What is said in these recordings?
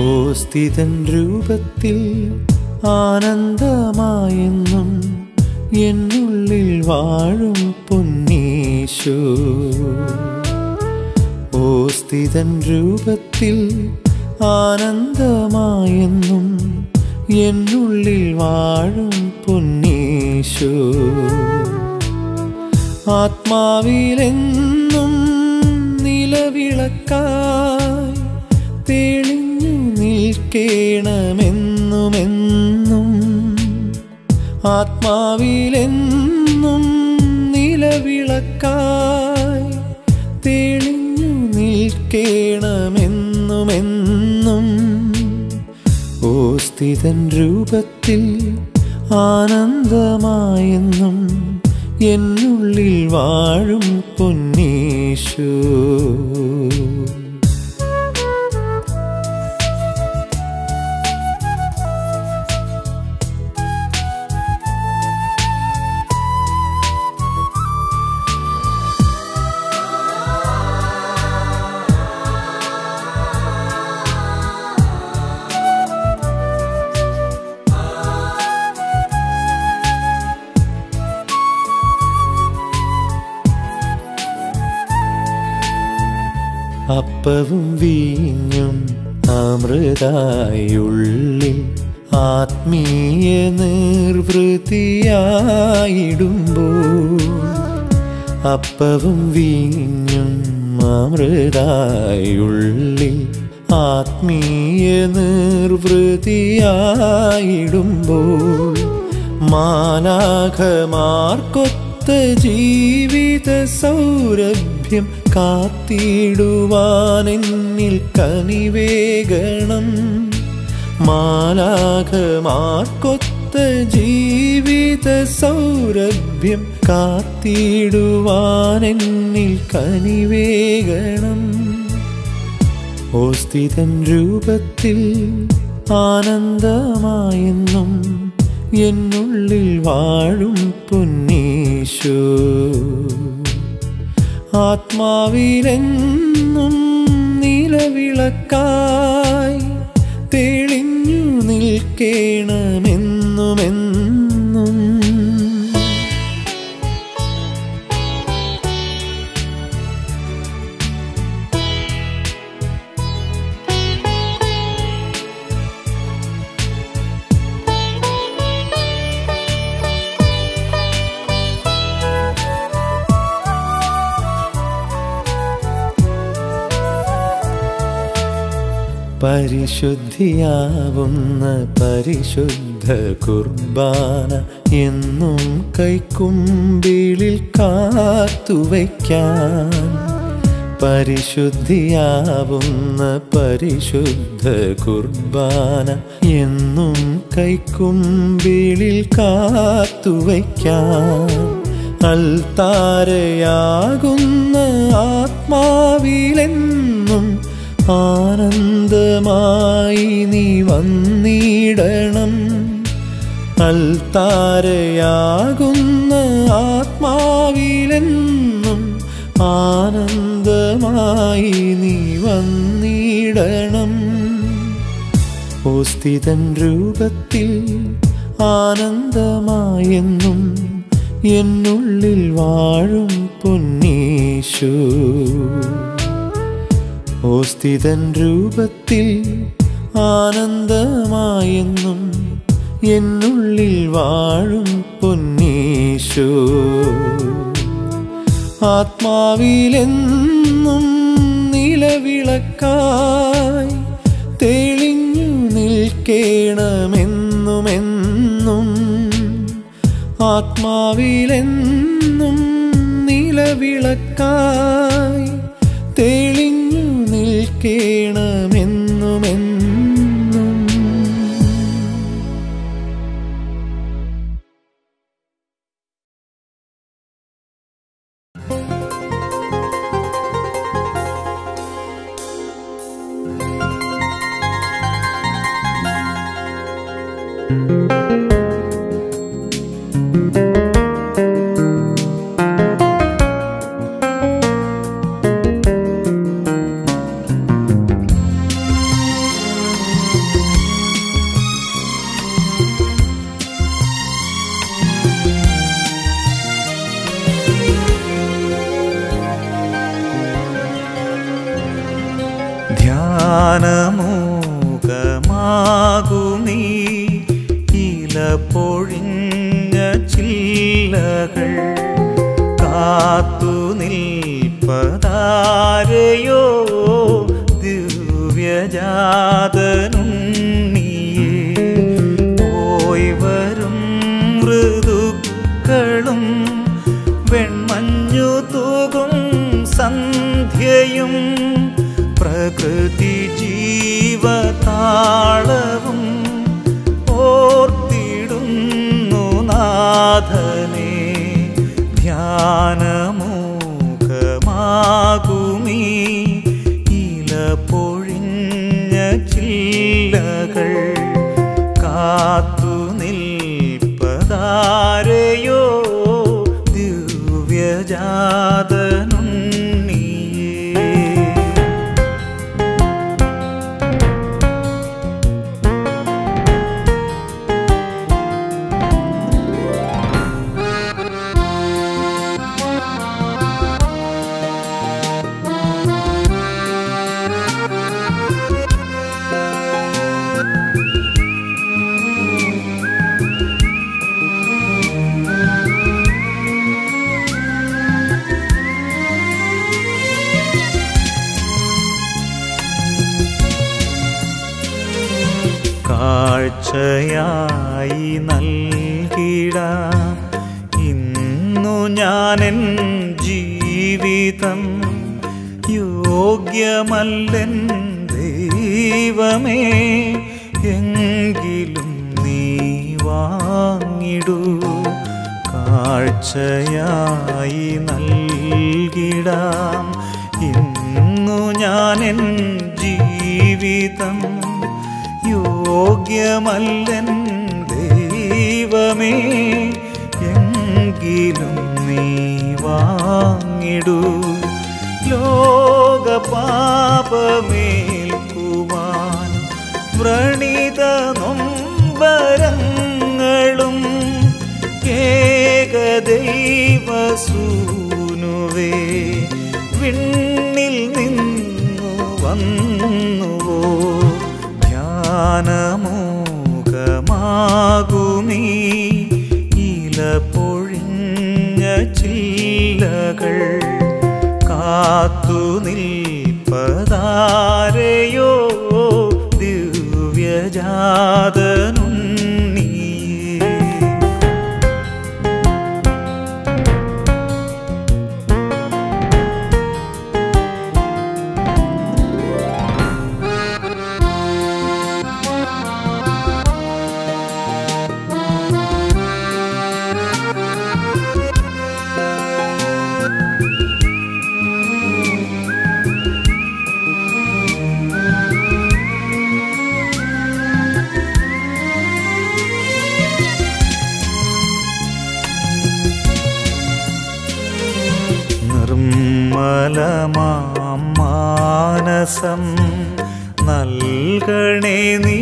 ഓസ്ഥിതൻ രൂപത്തിൽ ആനന്ദമായെന്നും എന്നുള്ളിൽ വാഴും പൊന്നീശോ ഓസ്ഥിതൻ രൂപത്തിൽ ആനന്ദമായെന്നും എന്നുള്ളിൽ വാഴും പൊന്നീശോ ആത്മാവിലെന്നും നിലവിളക്കായി തെളിഞ്ഞു നിൽക്കണമെന്നുമെന്നും ആത്മാവിലെന്നും നിലവിളക്കായി തെളിഞ്ഞു നിൽക്കണമെന്നുമെന്നും ഓസ്ഥിതൻ രൂപത്തിൽ ആനന്ദമായെന്നും എന്നുള്ളിൽ വാഴും പൊന്നീശോ അപ്പവും വീഞ്ഞും അമൃതായുള്ളിൽ ആത്മീയ നിർവൃതിയായിടുമ്പോൾ അപ്പവും വീഞ്ഞും അമൃതായുള്ളിൽ ആത്മീയ നിർവൃതിയായിടുമ്പോൾ മാലാഖമാർക്കൊത്ത ജീവിത സൗരഭ്യം കാത്തിടുവാനെന്നിൽ കനിവേഗണം മാലാഖമാർക്കൊത്ത ജീവിത സൗരഭ്യം കാത്തിടുവാനെന്നിൽ കനിവേഗണം ഓസ്ഥിതൻ രൂപത്തിൽ ആനന്ദമായെന്നും എന്നുള്ളിൽ വാഴും പൊന്നീശോ ആത്മാവിലെന്നും നിലവിളക്കായി തെളിഞ്ഞു നിൽക്കണമെന്നുമെന്നും പരിശുദ്ധിയാവുന്ന പരിശുദ്ധ കുർബാന എന്നും കൈക്കുമ്പിളിൽ കാത്തുവയ്ക്കാൻ പരിശുദ്ധിയാവുന്ന പരിശുദ്ധ കുർബാന എന്നും കൈക്കുമ്പിളിൽ കാത്തുവയ്ക്കാൻ അൽത്താരയാകുന്ന ആത്മാവിലെന്നും ആനന്ദമായി നീ വന്നിടണം അൽത്താരയാകുന്ന ആത്മാവിലെന്നും ആനന്ദമായി നീ വന്നിടണം ഓസ്ഥിതൻ രൂപത്തിൽ ആനന്ദമായെന്നും എന്നുള്ളിൽ വാഴും പൊന്നീശോ ഓസ്ഥിതൻ രൂപത്തിൽ ആനന്ദമായെന്നും എന്നുള്ളിൽ വാഴും പൊന്നീശോ ആത്മാവിലെന്നും നിലവിളക്കായി തെളിഞ്ഞു നിൽക്കണമെന്നുമെന്നും ആത്മാവിലെന്നും നിലവിളക്കായി തെളിഞ്ഞു നിൽക്കണമെന്നുമെന്നും ധ്യാനമൂകമാകുമീ ഇല പൊഴിഞ്ഞ ചില്ലകൾ കാത്തു നിൽപ്പതാരയോ ദിവ്യജാതനുണ്ണിയേ പോയി വരും ഋതുക്കളും വെൺമഞ്ഞു തൂകും സന്ധ്യയും പ്രകൃതി ജീവതാളവും ഓർത്തിടുന്നു നാഥനെ ധ്യാനമൂകമാകുമീ ഇല പൊഴിഞ്ഞ ചില്ലകൾ കാത്തു നിൽപ്പതാരയോ ദിവ്യജാതനുണ്ണിയേ കാഴ്ചയായി നൽകിടാം ഇന്നു ഞാനെൻ ജീവിതം യോഗ്യമല്ലൻ ദൈവമേ എങ്കിലും നീ വാങ്ങിടൂ കാഴ്ചയായി നൽകിടാം ഇന്നു ഞാനെൻ ജീവിതം യോഗ്യമല്ലൻ ദൈവമേ എങ്കിലും നീ വാങ്ങിടൂ ലോകപാപമേൽക്കുവാൻ വ്രണിത നൊമ്പരങ്ങളും ഏകദൈവസൂനുവേ വിണ്ണിൽ നിന്നു വന്നുവോ ധ്യാനമൂകമാകുമീ ഇല പൊഴിഞ്ഞ ചില്ലകൾ കാത്തു നിൽപ്പതാരയോ ദിവ്യജാതനുണ്ണിയേ നിർമ്മലമാം മാനസം നൽകണേ നീ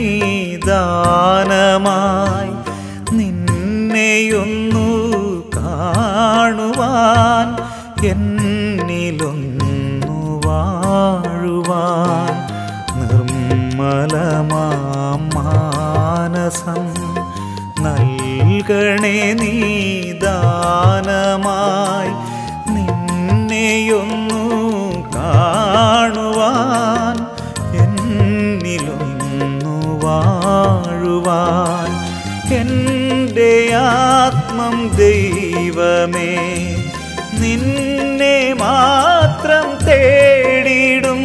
ദാനമായി നിന്നെയൊന്നു കാണുവാൻ എന്നിലൊന്നു വാഴുവാൻ നിർമ്മലമാം മാനസം നൽകണേ നീ ദാനമായി നിന്നെയൊന്നു കാണുവാൻ എന്നിലൊന്നു വാഴുവാൻ എൻ്റെ ആത്മം ദൈവമേ നിന്നെ മാത്രം തേടിടും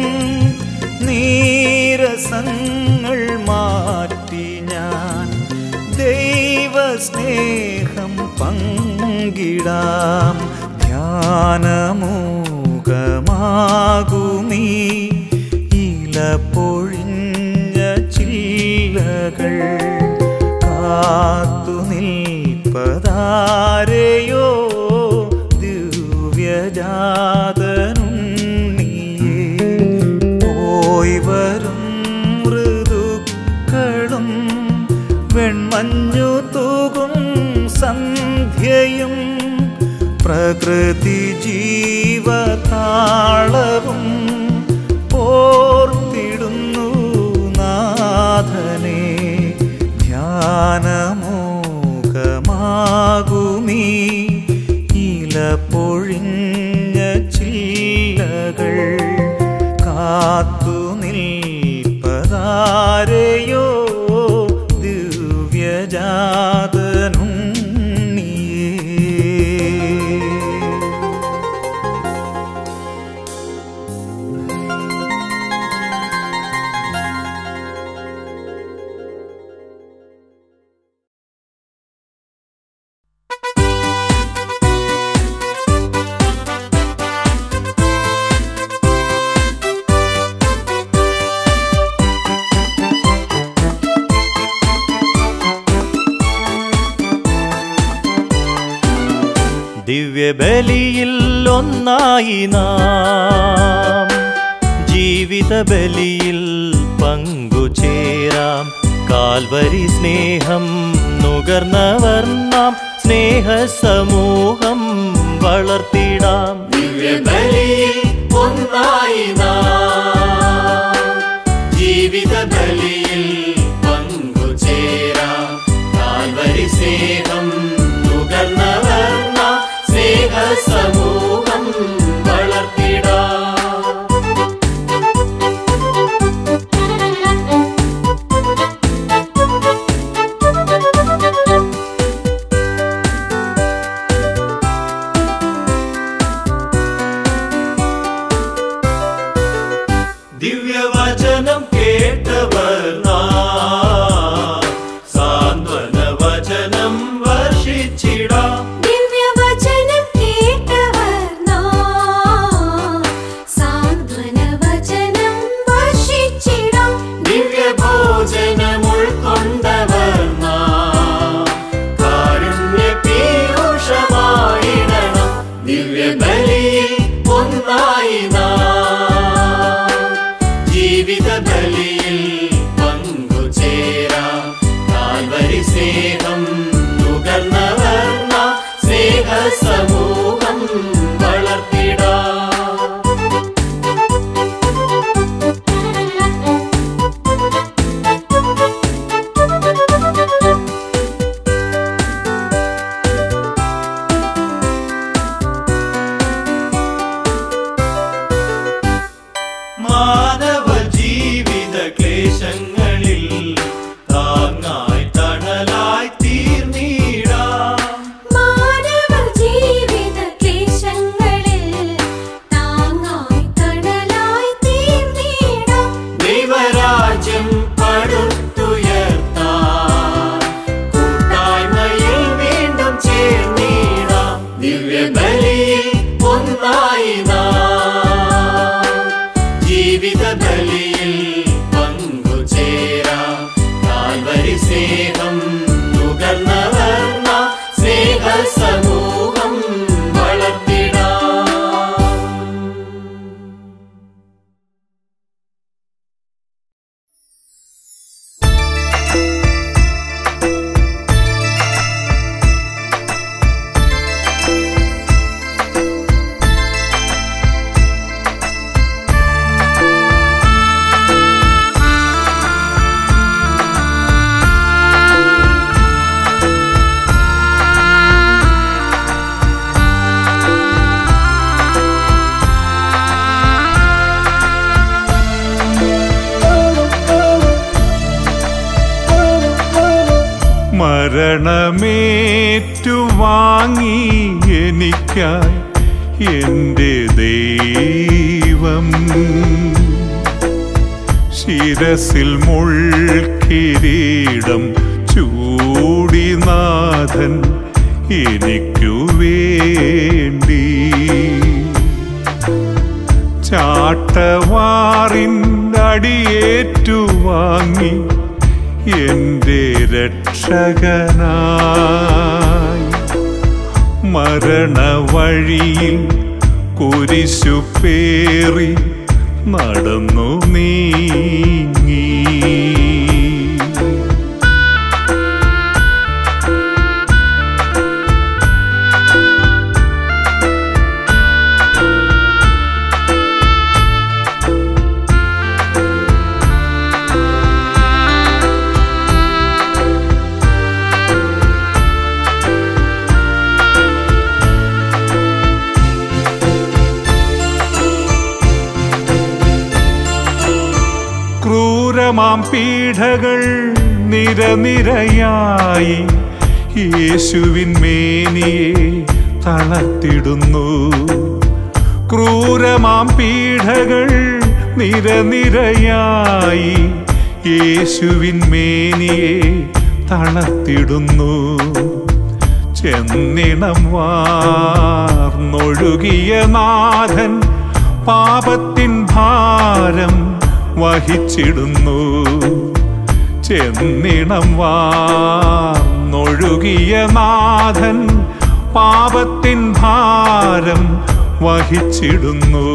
നീരസങ്ങൾ മാറ്റി ഞാൻ ദൈവസ്നേഹം പങ്കിടാം ധ്യാനമൂകമാകുമീ ഇല പൊഴിഞ്ഞ ചില്ലകൾ കാത്തു നിൽപ്പതാരയോ ദിവ്യജാതനുണ്ണിയേ പോയി വരും ഋതുക്കളും വെൺമഞ്ഞു തൂകും സന്ധ്യയും പ്രകൃതി ജീവതാളവും ഓർത്തി കാത്തു നിൽപ്പതാരെയോ ദിവ്യജാതനുണ്ണിയേ ദിവ്യബലിയിൽ ഒന്നായി നാം ജീവിത ബലിയിൽ പങ്കുചേരാം കാൽവരി സ്നേഹം നുകർന്നവർ നാം സ്നേഹസമൂഹം വളർത്തിടാം ദിവ്യബലിയിൽ ഒന്നായി നാം ജീവിത ബലിയിൽ പങ്കുചേരാം കാൽവരി സ്നേഹം നുകർന്നവർ നാം സ്നേഹസമൂഹം വളർത്തിടാം ദിവ്യവചനം കേട്ടവർ നാം സാന്ത്വന വചനം വർഷിച്ചിടാം ദിവ്യവചനം കേട്ടവർ നാം സാന്ത്വനവചനം വർഷിച്ചിടാം ദിവ്യഭോജനം ഉൾക്കൊണ്ടവർ നാം കാരുണ്യ പീയൂഷമായിടണം ദിവ്യബലിയിൽ ഒന്നായി നാം ജീവിത ബലിയിൽ പങ്കുചേരാം കാൽവരി സ്നേഹം നുകർന്നവർ നാം സ്നേഹസമൂഹം വളർത്തിടാം മാനവ ജീവിത ക്ലേശങ്ങളിൽ താങ്ങായി തണലായി തീർന്നീടാം മാനവ ജീവിത ക്ലേശങ്ങളിൽ താങ്ങായി തണലായി തീർന്നിടാം ദൈവരാജ്യം പടുത്തുയർത്താൻ കൂട്ടായ്മയിൽ വീണ്ടും ചേർന്നീടാം ദിവ്യബലിയിൽ ഒന്നായി നാം ജീവിത ബലിയിൽ പങ്കുചേരാം കാൽവരി സ്നേഹം നുകർന്നവർ നാം സ്നേഹസമൂഹം വളർത്തിടാം മരണമേറ്റുവാങ്ങി എനിക്കായി എൻ്റെ ദൈവം ശിരസിൽ മുൾക്കിരീടം ചൂടിനാഥൻ എനിക്കു വേണ്ടി ചാട്ടവാറിൻ്റടിയേറ്റുവാങ്ങി എൻ്റെ രക്ഷകനായി മരണവഴിയിൽ കുരിശു പേറി നടന്നു നീങ്ങി ക്രൂരമാം പീഠകൾ നിരനിരയായി യേശുവിൻ മേനിയെ തളർത്തിടുന്നു ക്രൂരമാം പീഠകൾ നിരനിരയായി യേശുവിൻ മേനിയെ തളർത്തിടുന്നു ചെന്നിണം വാർന്നൊഴുകിയ നാഥൻ പാപത്തിൻ ഭാരം വഹിച്ചിടുന്നു ചെന്നിണം വാർന്നൊഴുകിയ നാഥൻ പാപത്തിൻ ഭാരം വഹിച്ചിടുന്നു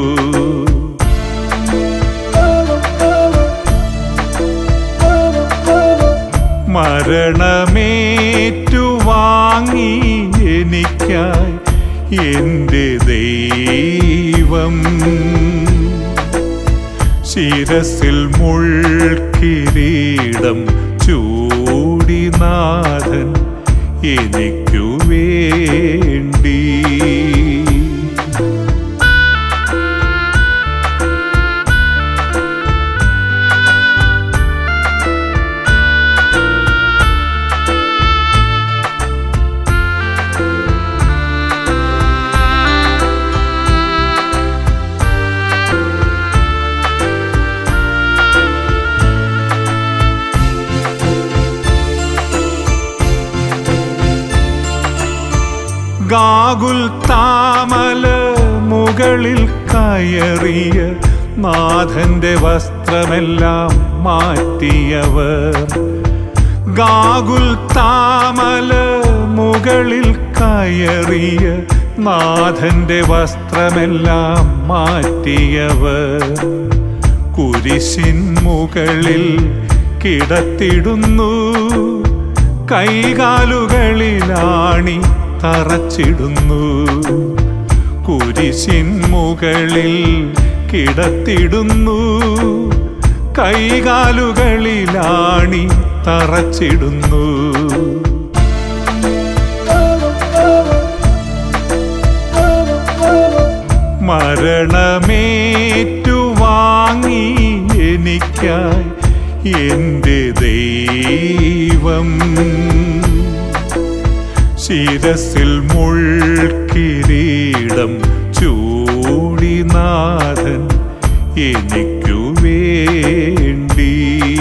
മരണമേറ്റുവാങ്ങി എനിക്കായി എൻ്റെ ദൈവം ശിരസിൽ മുൾക്കിരീടം ചൂടിനാഥൻ എനിക്കു വേണ്ടി ഗാകുൽ താമല മുകളിൽ കയറിയ നാഥന്റെ വസ്ത്രമെല്ലാം മാറ്റിയവർ ഗാകുൽ താമല മുകളിൽ കയറിയ നാഥന്റെ വസ്ത്രമെല്ലാം മാറ്റിയവർ കുരിശിൻ മുകളിൽ കിടത്തിടുന്നു കൈകാലുകളിലാണി തറച്ചിടുന്നു കുരിശിൻ മുകളിൽ കിടത്തിടുന്നു കൈകാലുകളിലാണി തറച്ചിടുന്നു മരണമേറ്റുവാങ്ങി എനിക്കായി എൻ്റെ ദൈവം ശിരസിൽ മുൾക്കിരീടം ചൂടിനാഥൻ എനിക്കു വേണ്ടി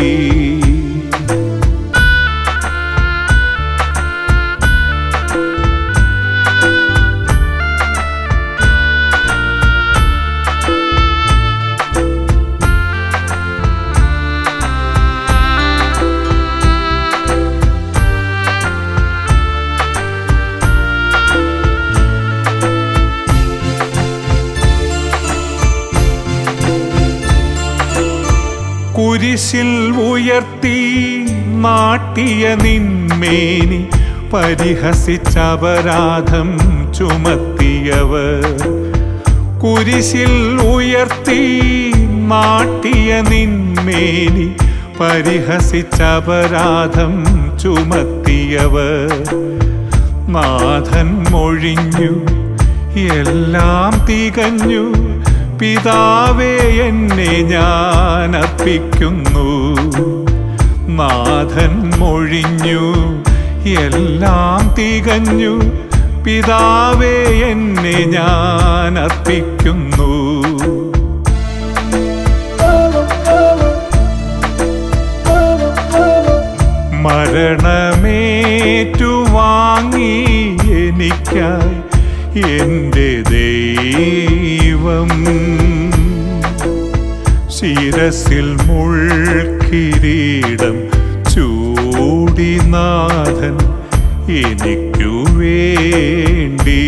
കുരിശിൽ ഉയർത്തി നാട്ടിയ നിന്മേനി പരിഹസിച്ചപരാധം ചുമത്തിയവർ കുരിശിൽ ഉയർത്തി നാട്ടിയ നിന്മേനി പരിഹസിച്ചപരാധം ചുമത്തിയവർ നാഥൻ മൊഴിഞ്ഞു എല്ലാം തികഞ്ഞു പിതാവേ എന്നെ ഞാൻ അർപ്പിക്കുന്നു നാഥൻ മൊഴിഞ്ഞു എല്ലാം തികഞ്ഞു പിതാവേ എന്നെ ഞാൻ അർപ്പിക്കുന്നു മരണമേറ്റുവാങ്ങി എനിക്കായി എൻ്റെ ദൈവം ശിരസിൽ മുൾക്കിരീടം ചൂടിനാഥൻ എനിക്കു വേണ്ടി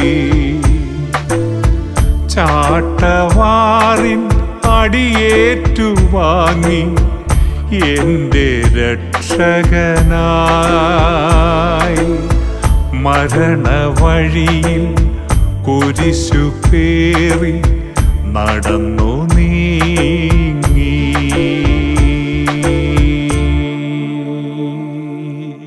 ചാട്ടവാറിൻ അടിയേറ്റുവാങ്ങി എൻ്റെ രക്ഷകനായി മരണവഴിയിൽ കുരിശു പേറി നടന്നു നീങ്ങി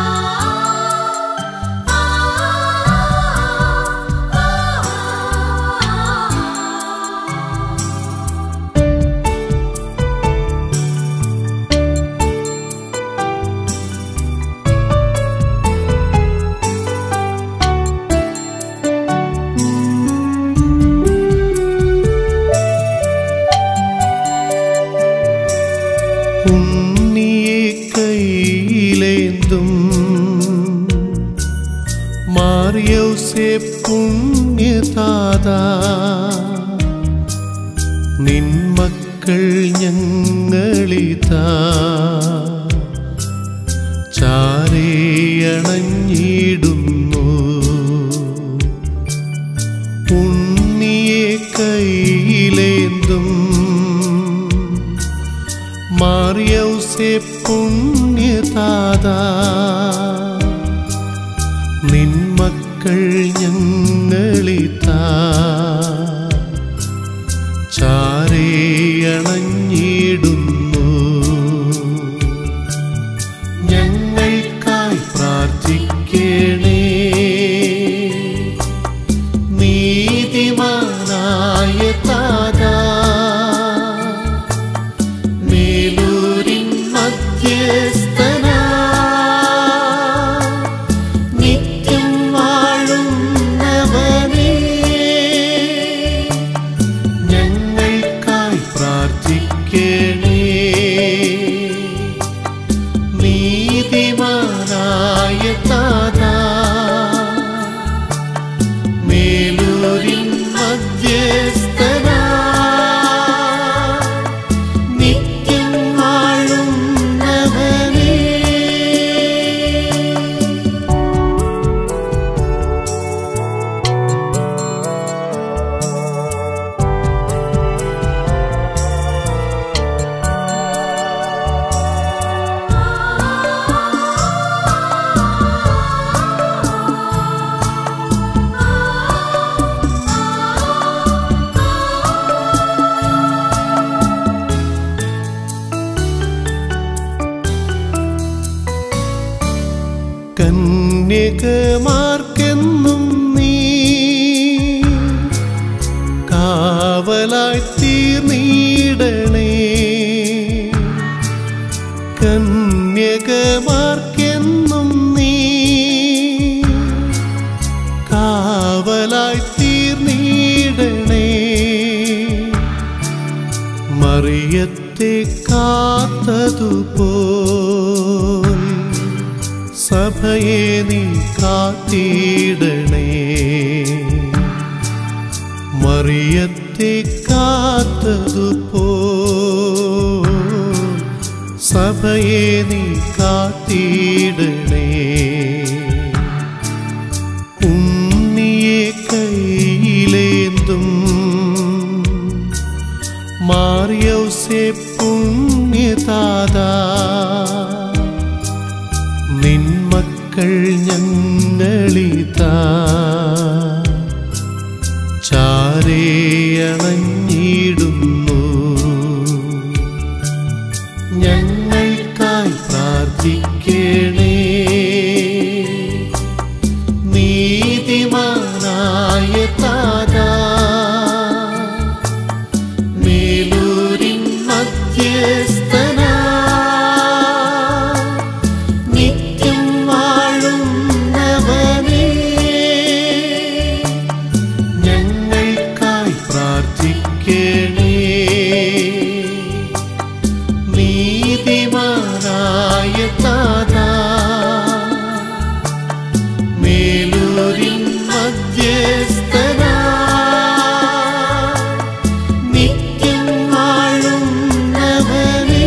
ആ പുണ്യതാതാ നിൻ മക്കൾ ഞങ്ങളിതാ ചാരേയണഞ്ഞിടുന്നു ഉണ്ണിയെ കയ്യിലേന്തും മാറിയൗസെ പുണ്യതാതാ നിൻ മക്കൾ ഞങ്ങളിതാ ചാരേയണഞ്ഞിടുന്നു ഞങ്ങൾക്കായി പ്രാർത്ഥിക്കണേ നീതിമാനായ താതാ മേലൂരിൻ മധ്യസ്ഥനാ നിത്യം വാഴുന്നവനേ ഞങ്ങൾക്കായി പ്രാർത്ഥിക്കണേ നീതിമാനായ താതാ മേലൂരിൻ മധ്യസ്ഥനാ നിത്യം വാഴുന്നവനേ കന്യകമാർക്കെന്നും നീ കാവലായി തീർന്നിടണേ കന്യകമാർക്കെന്നും നീ കാവലായി തീർന്നിടണേ മറിയത്തെ കാത്തതുപോൽ സഭയെ നീ കാത്തിടണേ മറിയത്തെ കാത്തതുപോ സഭയെ നീ കാത്തിടണേ ഉണ്ണിയെ കയ്യിലേന്തും മാറിയൗസെ പുണ്യതാതാ നിൻ മക്കൾ ഞങ്ങളിതാ ചാരേയണഞ്ഞിടുന്നു ഞങ്ങൾക്കായി പ്രാർത്ഥിക്കണേ നീതിമാനായ താതാ മേലൂരിൻ മധ്യസ്ഥനാ നിത്യം വാഴുന്നവനേ ഞങ്ങൾക്കായി പ്രാർത്ഥിക്കണേ നീതിമാനായ താതാ മേലൂരിൻ മധ്യസ്ഥനാ നിത്യം വാഴുന്നവനേ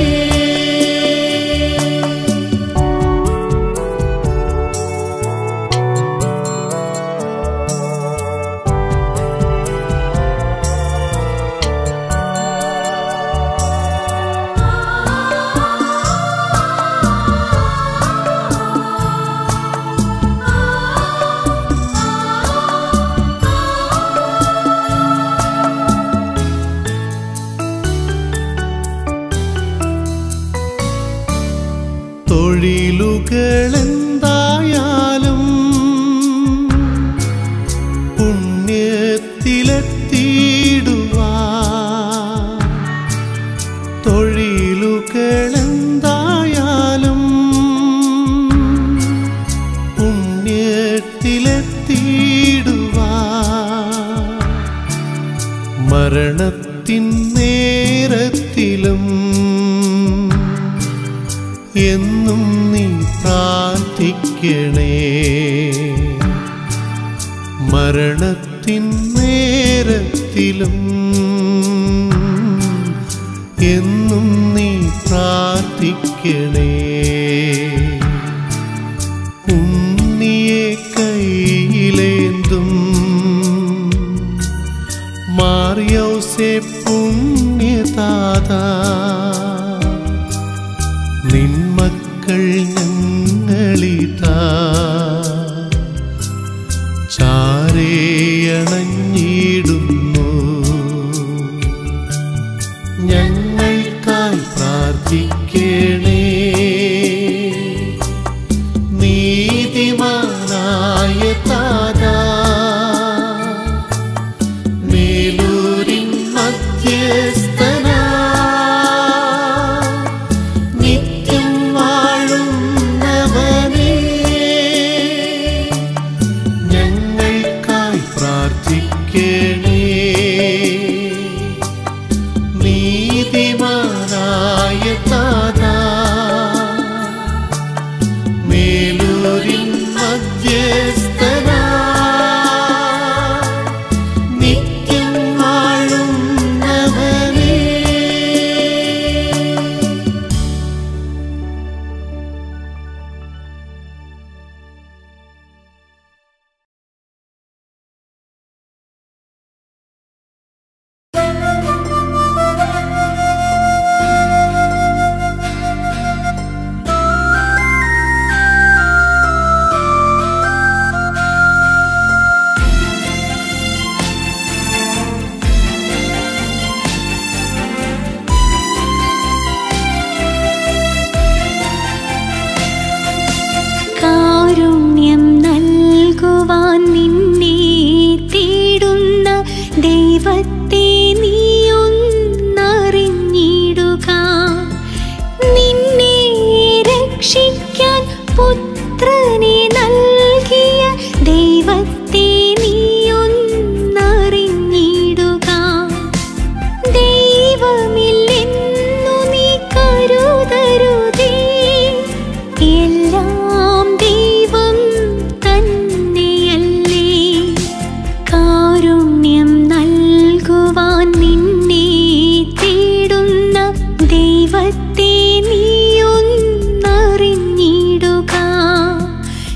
തൊഴിലുകളെന്തായാലും പുണ്യത്തിലെത്തിയിടുവാ തൊഴിലുകളെന്തായാലും പുണ്യത്തിലെത്തിയിടുവാ മരണത്തിൻ നേരത്തിലും എന്നും നീ പ്രാർത്ഥിക്കണേ മരണത്തിൻ മരണത്തിൻ നേരത്തിലും എന്നും നീ പ്രാർത്ഥിക്കണേ ഉണ്ണിയെ കയ്യിലേന്തും മാറിയോസെ പുണ്യതാത നിന്മക്കൾ ഞങ്ങളിതാ ചാരേയണഞ്ഞിടുന്നു ഞങ്ങൾക്കായി പ്രാർത്ഥിക്കണേ നീതിമാനായ താതാ മേലൂരിൻ മധ്യസ്ഥനാ നിത്യം വാഴുന്നവനേ ഞങ്ങൾക്കായി പ്രാർത്ഥിക്കണേ നീതിമാനായ താതാ മേലൂരിൻ മധ്യസ്ഥനാ നിത്യം വാഴുന്നവനേ കാരുണ്യം നൽകുവാൻ നിന്നെ തേടുന്ന ദൈവത്തെ നീയൊന്നറിഞ്ഞിടുക നിന്നെ രക്ഷിക്കാൻ പുത്രനെ നൽകിയ ദൈവത്തെ നീയൊന്നറിഞ്ഞിടുക ദൈവമില്ലെന്നു നീ കരുതരുതേ എല്ലാം ദൈവം തന്നെയല്ലേ കാരുണ്യം നൽകുവാൻ നിന്നെ തേടുന്ന ദൈവത്തെ നീയൊന്നറിഞ്ഞിടുക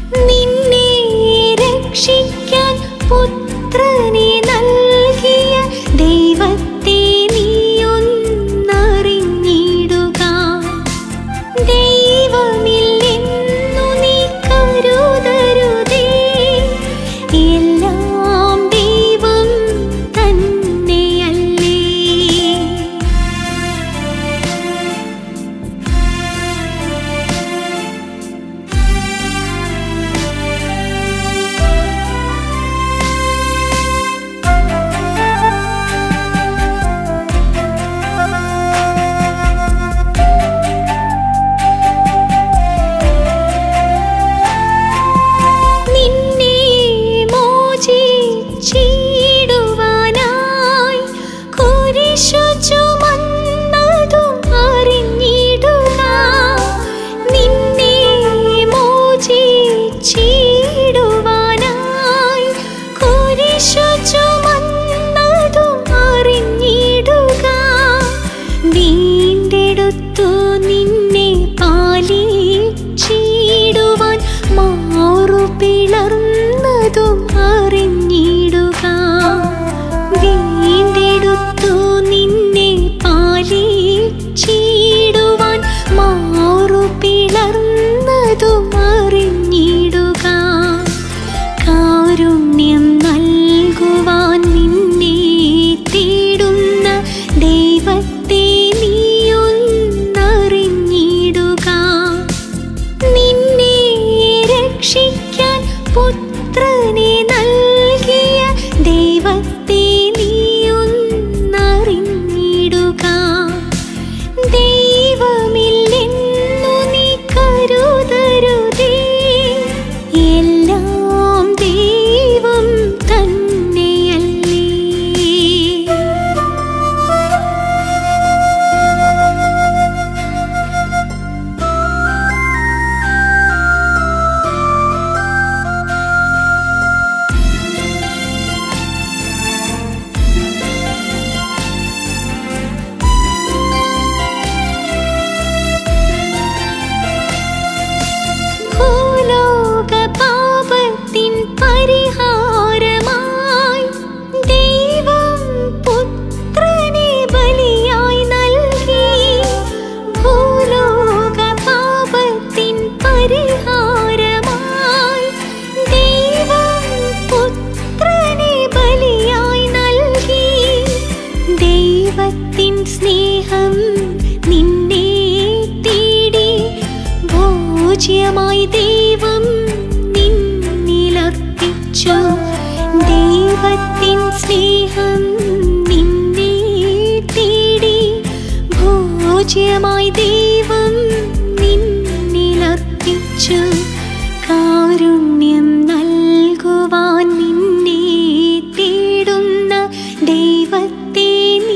വർദ്ധിച്ചു ദൈവത്തിൻ സ്നേഹം നിന്നെ തേടി ഭോജ്യമായി ദൈവം നിന്നിലർപ്പിച്ചു കാരുണ്യം നൽകുവാൻ നിന്നെ തേടുന്ന ദൈവത്തെ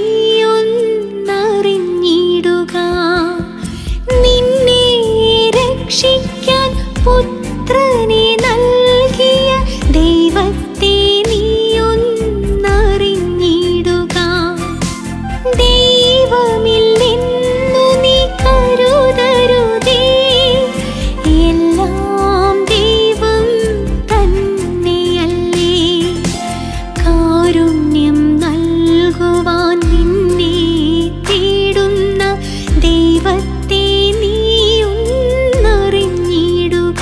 നീയൊന്നറിഞ്ഞിടുക നിന്നെ രക്ഷിക്കാൻ പുത്രനെ നൽകിയ ദൈവത്തെ നീയൊന്നറിഞ്ഞിടുക ദൈവമില്ലെന്നു നീ കരുതരുതേ എല്ലാം ദൈവം തന്നെയല്ലേ കാരുണ്യം നൽകുവാൻ നിന്നെ തേടുന്ന ദൈവത്തെ നീയൊന്നറിഞ്ഞിടുക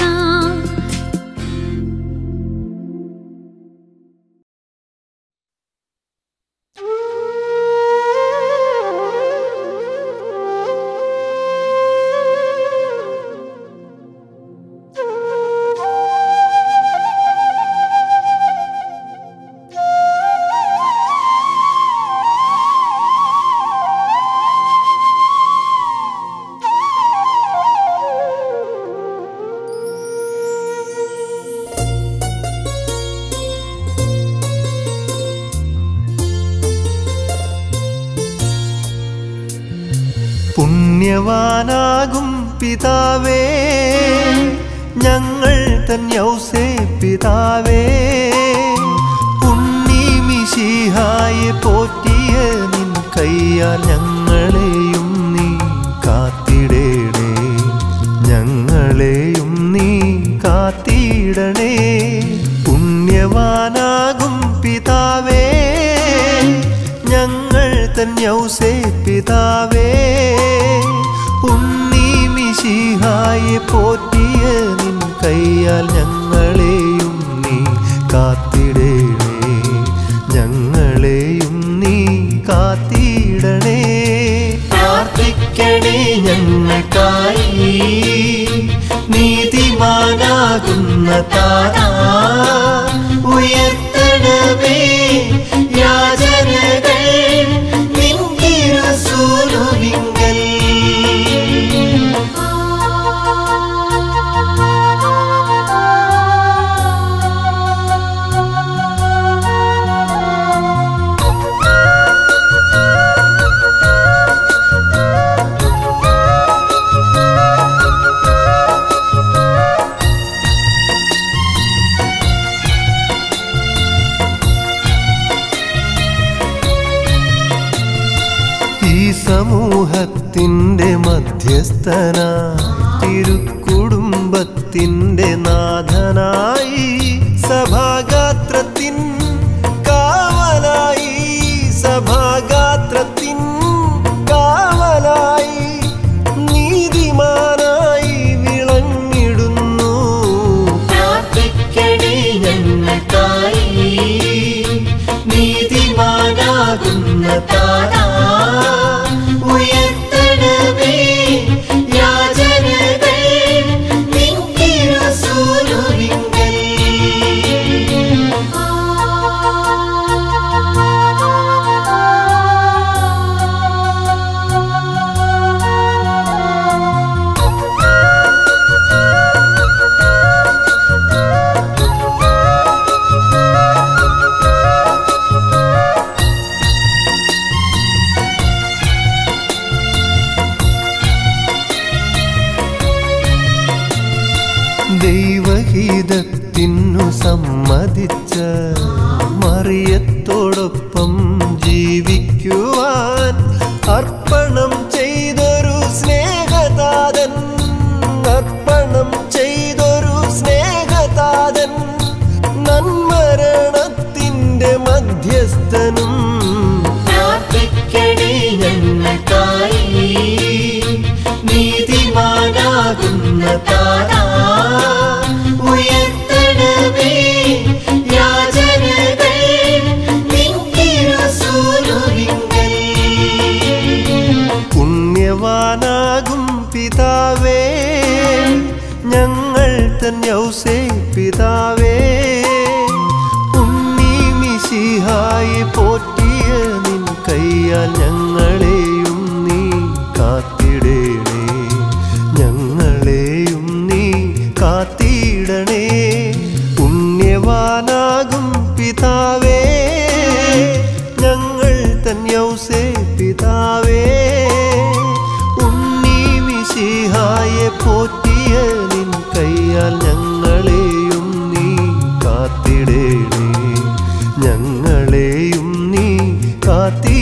പുണ്യവാനാകും പിതാവേ ഞങ്ങൾ തൻ യൗസേ പിതാവേ ഉണ്ണീമിശിഹായെ പോറ്റിയ നിൻ കയ്യാൽ ഞങ്ങളെയും നീ കാത്തിടേണേ ഞങ്ങളെയും നീ കാത്തിടണേ പുണ്യവാനാകും പിതാവേ ഞങ്ങൾ തൻ യൗസേ പിതാവേ ഉണ്ണി മിശിഹായെ പോറ്റിയ നിൻ കയ്യാൽ ഞങ്ങളെയും നീ കാത്തിടേണേ ഞങ്ങളെയും നീ കാത്തിടണേ പ്രാർത്ഥിക്കണേ ഞങ്ങൾക്കായി നീതിമാനാകുന്ന താരാ ഉയർത്തണമേ യാചനകൾ നിൻ തിരുസൂലുവിങ്കൽ ഈ സമൂഹത്തിൻ്റെ മധ്യസ്ഥന തിരുക്കുടുംബത്തിൻ്റെ നാഥനായി സഭാഗാത്രത്തിൻ കാവലായി സഭാഗാത്രത്തിൻ കാവലായി നീതിമാനായി വിളങ്ങിടുന്നു പ്രാർത്ഥിക്കണേ ഞങ്ങൾക്കായി നീതിമാനാകുന്ന താരാ ഉയർത്തണമേ യാചനകൾ നിൻ തിരുസൂലുവിങ്കൽ ദൈവഹിതത്തിനു സമ്മതിച്ച മറിയത്തോടൊപ്പം ജീവിക്കുവാൻ അർപ്പണം ചെയ്തൊരു സ്നേഹതാതൻ അർപ്പണം ചെയ്തൊരു സ്നേഹതാതൻ നന്മരണത്തിൻ്റെ മധ്യസ്ഥനും പ്രാർത്ഥിക്കണേ ഞങ്ങൾക്കായി നീതിമാനാകുന്ന താരാ ഉയർത്തണമേ യാചനകൾ നിൻ തിരുസൂലുവിങ്കൽ പുണ്യവാനാകും പിതാവേ ഞങ്ങൾ തൻ യൗസേ പിതാവേ പോറ്റിയ നിൻ കയ്യാൽ ഞങ്ങളെയും നീ കാത്തിടേണേ ഞങ്ങളെയും നീ കാത്തിടണേ പുണ്യവാനാകും പിതാവേ ഞങ്ങൾ തൻ യൗസേ പിതാവേ ഉണ്ണി മിശിഹായെ പോറ്റിയ നിൻ കയ്യാൽ ഞങ്ങളെയും നീ കാത്തിടേണേ ഞങ്ങളെയും നീ കാത്തി